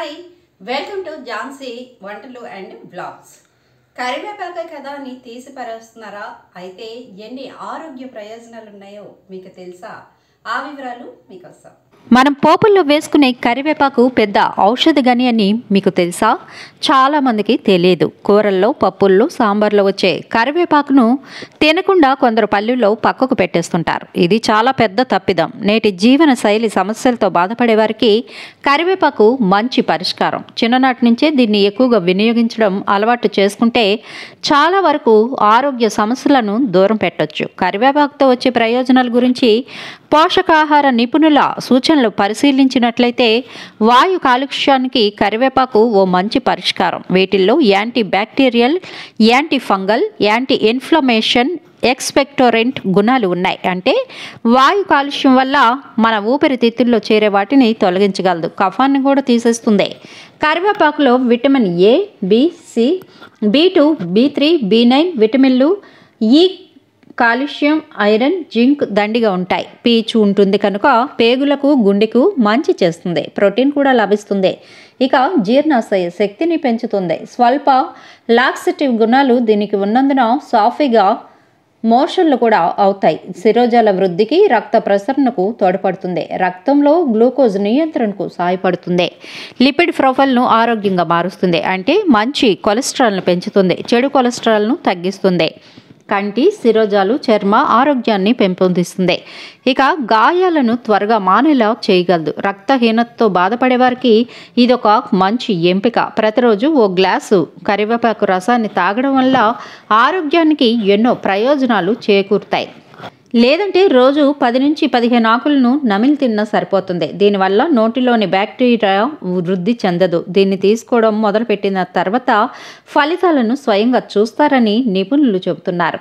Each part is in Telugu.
హాయ్ వెల్కమ్ టు ఝాన్సీ వంటలు అండ్ బ్లాగ్స్ కరివేపాక కదా అని తీసి పరేస్తున్నారా అయితే ఎన్ని ఆరోగ్య ప్రయోజనాలు ఉన్నాయో మీకు తెలుసా ఆ వివరాలు మీకు వస్తాం మనం పోపుల్లో వేసుకునే కరివేపాకు పెద్ద ఔషధ గని అని మీకు తెలుసా చాలా మందికి తెలియదు కూరల్లో పప్పుల్లో సాంబార్లో వచ్చే కరివేపాకును తినకుండా కొందరు పల్లెల్లో పక్కకు పెట్టేస్తుంటారు ఇది చాలా పెద్ద తప్పిదం నేటి జీవన శైలి సమస్యలతో బాధపడే వారికి కరివేపాకు మంచి పరిష్కారం చిన్ననాటి నుంచే దీన్ని ఎక్కువగా వినియోగించడం అలవాటు చేసుకుంటే చాలా వరకు ఆరోగ్య సమస్యలను దూరం పెట్టొచ్చు కరివేపాకుతో వచ్చే ప్రయోజనాల గురించి పోషకాహార నిపుణుల సూచనలు పరిశీలించినట్లయితే వాయు కాలుష్యానికి కరివేపాకు ఓ మంచి పరిష్కారం వీటిల్లో anti bacterial anti fungal anti inflammation expectorant గుణాలు ఉన్నాయి అంటే వాయు కాలుష్యం వల్ల మన ఊపిరితిత్తుల్లో చేరే వాటిని తొలగించగలదు కఫాన్ని కూడా తీసేస్తుంది కరివేపాకులో vitamin A B C B two B three B nine విటమిన్లు ఈ కాల్షియం ఐరన్ జింక్ దండిగా ఉంటాయి పీచు ఉంటుంది కనుక పేగులకు గుండెకు మంచి చేస్తుంది ప్రోటీన్ కూడా లభిస్తుంది ఇక జీర్ణాశయ శక్తిని పెంచుతుంది స్వల్ప లాక్సిటివ్ గుణాలు దీనికి ఉన్నందున సాఫీగా మోషన్లు కూడా అవుతాయి శిరోజాల వృద్ధికి రక్త ప్రసరణకు తోడ్పడుతుంది రక్తంలో గ్లూకోజ్ నియంత్రణకు సహాయపడుతుంది లిపిడ్ ప్రొఫైల్ను ఆరోగ్యంగా మారుస్తుంది అంటే మంచి కొలెస్ట్రాల్ను పెంచుతుంది చెడు కొలెస్ట్రాల్ను తగ్గిస్తుంది కంటి శిరోజాలు చర్మ ఆరోగ్యాన్ని పెంపొందిస్తుంది ఇక గాయాలను త్వరగా మానేలా చేయగలదు రక్తహీనతతో బాధపడే వారికి ఇదొక మంచి ఎంపిక ప్రతిరోజు ఓ గ్లాసు కరివేపాకు రసాన్ని తాగడం వల్ల ఆరోగ్యానికి ఎన్నో ప్రయోజనాలు చేకూరుతాయి లేదంటే రోజు పది నుంచి పదిహేను ఆకులను నమిలి తిన్నా సరిపోతుంది దీనివల్ల నోటిలోని బ్యాక్టీరియా వృద్ధి చెందదు దీన్ని తీసుకోవడం మొదలుపెట్టిన తర్వాత ఫలితాలను స్వయంగా చూస్తారని నిపుణులు చెబుతున్నారు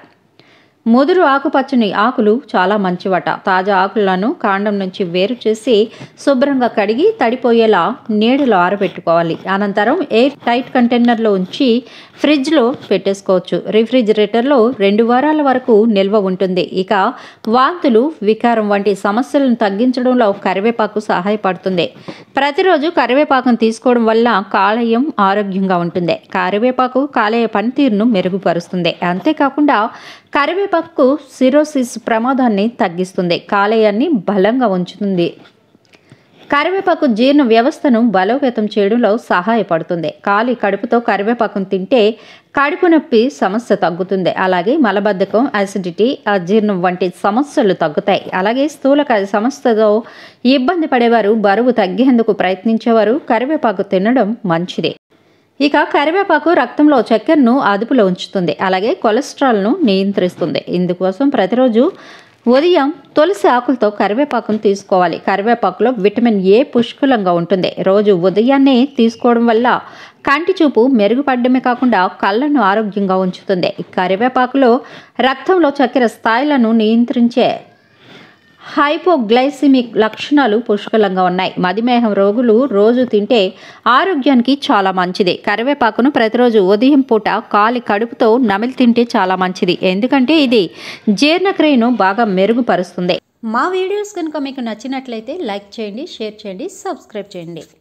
ముదురు ఆకుపచ్చని ఆకులు చాలా మంచివట తాజా ఆకులను కాండం నుంచి వేరు చేసి శుభ్రంగా కడిగి తడిపోయేలా నీడలో ఆరబెట్టుకోవాలి అనంతరం ఎయిర్ టైట్ కంటైనర్లో ఉంచి ఫ్రిడ్జ్లో పెట్టేసుకోవచ్చు రిఫ్రిజిరేటర్లో రెండు వారాల వరకు నిల్వ ఉంటుంది ఇక వాంతులు వికారం వంటి సమస్యలను తగ్గించడంలో కరివేపాకు సహాయపడుతుంది ప్రతిరోజు కరివేపాకును తీసుకోవడం వల్ల కాలేయం ఆరోగ్యంగా ఉంటుంది కరివేపాకు కాలేయ పనితీరును మెరుగుపరుస్తుంది అంతేకాకుండా కరివేపాకు సిరోసిస్ ప్రమాదాన్ని తగ్గిస్తుంది కాలేయాన్ని బలంగా ఉంచుతుంది కరివేపాకు జీర్ణ వ్యవస్థను బలోపేతం చేయడంలో సహాయపడుతుంది ఖాళీ కడుపుతో కరివేపాకును తింటే కడుపు నొప్పి సమస్య తగ్గుతుంది అలాగే మలబద్ధకం అసిడిటీ అజీర్ణం వంటి సమస్యలు తగ్గుతాయి అలాగే స్థూలకాయ సమస్యతో ఇబ్బంది పడేవారు బరువు తగ్గేందుకు ప్రయత్నించేవారు కరివేపాకు తినడం మంచిదే ఇక కరివేపాకు రక్తంలో చక్కెరను అదుపులో ఉంచుతుంది అలాగే కొలెస్ట్రాల్ను నియంత్రిస్తుంది ఇందుకోసం ప్రతిరోజు ఉదయం తులసి ఆకులతో కరివేపాకును తీసుకోవాలి కరివేపాకులో విటమిన్ ఏ పుష్కలంగా ఉంటుంది రోజు ఉదయాన్నే తీసుకోవడం వల్ల కంటి చూపు మెరుగుపడమే కాకుండా కళ్ళను ఆరోగ్యంగా ఉంచుతుంది కరివేపాకులో రక్తంలో చక్కెర స్థాయిలను నియంత్రించే హైపోగ్లైసిమిక్ లక్షణాలు పుష్కలంగా ఉన్నాయి మధుమేహం రోగులు రోజు తింటే ఆరోగ్యానికి చాలా మంచిది కరివేపాకును ప్రతిరోజు ఉదయం పూట కాలి కడుపుతో నమిలి తింటే చాలా మంచిది ఎందుకంటే ఇది జీర్ణక్రియను బాగా మెరుగుపరుస్తుంది మా వీడియోస్ కనుక మీకు నచ్చినట్లయితే లైక్ చేయండి షేర్ చేయండి సబ్స్క్రైబ్ చేయండి